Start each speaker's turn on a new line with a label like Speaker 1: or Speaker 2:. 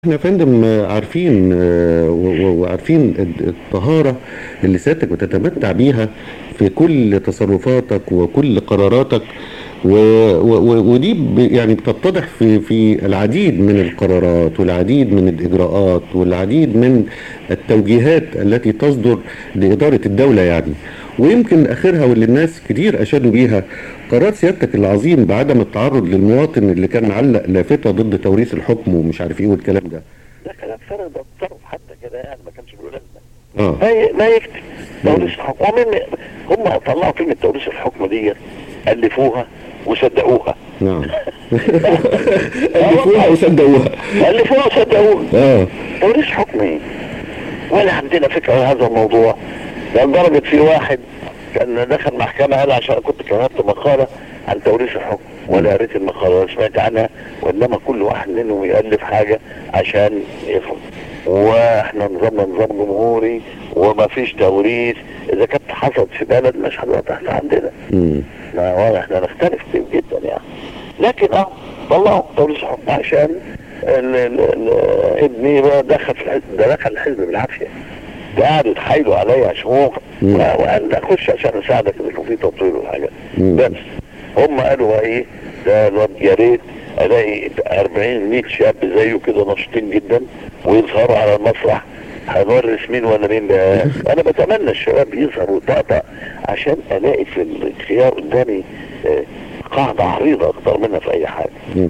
Speaker 1: احنا يا فندم آه، عارفين آه، و- و- وعارفين الد- الطهارة اللي سيادتك بتتمتع بيها في كل تصرفاتك وكل قراراتك و و و ودي ب- يعني بتتضح في في العديد من القرارات والعديد من الإجراءات والعديد من التوجيهات التي تصدر لإدارة الدولة يعني ويمكن آخرها واللي الناس كتير أشادوا بيها قرار سيادتك العظيم بعدم التعرض للمواطن اللي كان معلق لافتة ضد توريث الحكم ومش عارف ايه والكلام ده
Speaker 2: ده كلام فارغ ده تصرف حتى كده يعني ما كانش له لازمه
Speaker 1: اه
Speaker 2: ما ي- ما يكتب توريث الحكم ومن هم طلعوا كلمه توريث الحكم دي الفوها وصدقوها
Speaker 1: نعم ألفوها وصدقوها
Speaker 2: الفوها وصدقوها
Speaker 1: اه
Speaker 2: توريث حكم ايه؟ ولا عندنا فكره عن هذا الموضوع ده لدرجه في واحد كان دخل محكمه قال عشان كنت كتبت مقاله عن توريث الحكم ولا قريت المقاله ولا سمعت عنها وانما كل واحد منهم يالف حاجه عشان يفهم واحنا نظامنا نظام جمهوري وما فيش توريث اذا كانت حصلت في بلد مش هتحصل عندنا
Speaker 1: مم.
Speaker 2: لا والله احنا نختلف كتير جدا يعني لكن اه طلعوا توريث حكم عشان ال- ال- ال- ابني بقى دخل في الحزب ده دخل الحزب بالعافيه ده قعد يتحايلوا عليا شهور
Speaker 1: مم.
Speaker 2: وقال لي اخش عشان اساعدك اذا كان في تطوير وحاجه
Speaker 1: مم.
Speaker 2: بس هم قالوا بقى ايه ده الواد يا ريت الاقي 40 100 شاب زيه كده نشيطين جدا ويظهروا على المسرح هنورث مين ولا مين ده انا بتمنى الشباب يظهروا طقطق عشان الاقي في الخيار قدامي آه، قاعده عريضه اختار منها في اي حاجه